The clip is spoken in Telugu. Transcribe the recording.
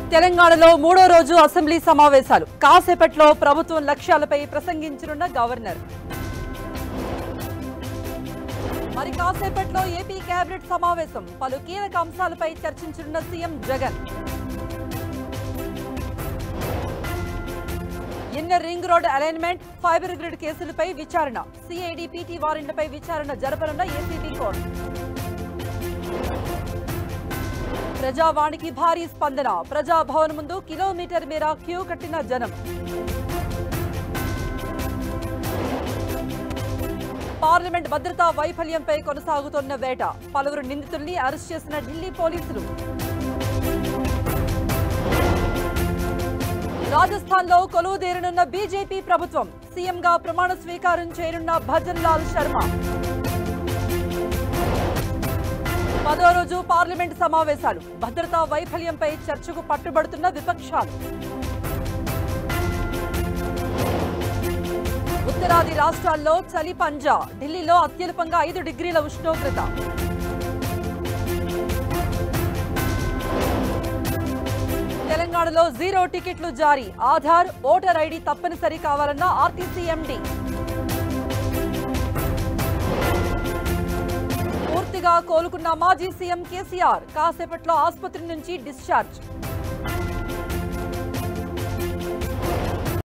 తెలంగాణలో మూడో రోజు అసెంబ్లీ సమావేశాలు కాసేపట్లో ప్రభుత్వం లక్ష్యాలపై ప్రసంగించనున్న గవర్నర్ మరి కాసేపట్లో ఏపీ కేబినెట్ సమావేశం పలు కీలక అంశాలపై చర్చించనున్న CM Jagan inner ring road alignment fibre grid కేసులపై విచారణ సిఐడి పీటీ వారెంట్లపై విచారణ జరపనున్న ఏసీబీ కోర్టు ప్రజావాణికి భారీ స్పందన ప్రజాభవన్ ముందు కిలోమీటర్ మేర క్యూ కట్టిన జనం పార్లమెంట్ భద్రతా వైఫల్యంపై కొనసాగుతోన్న వేట పలువురు నిందితుల్ని అరెస్ట్ చేసిన ఢిల్లీ పోలీసులు రాజస్థాన్ లో కొలువుదీరనున్న బీజేపీ ప్రభుత్వం సీఎంగా ప్రమాణ స్వీకారం చేయనున్న భజన్ లాల్ శర్మ పదో రోజు పార్లమెంట్ సమావేశాలు భద్రతా వైఫల్యంపై చర్చకు పట్టుబడుతున్న విపక్షాలు ఉత్తరాది రాష్ట్రాల్లో చలి పంజా ఢిల్లీలో అత్యల్పంగా ఐదు డిగ్రీల ఉష్ణోగ్రత తెలంగాణలో జీరో టికెట్లు జారీ ఆధార్ ఓటర్ ఐడి తప్పనిసరి కావాలన్న ఆర్టీసీ ఎండీ పూర్తిగా కోలుకున్న మాజీ సీఎం కేసీఆర్ కాసేపట్లో ఆసుపత్రి నుంచి డిశ్చార్జ్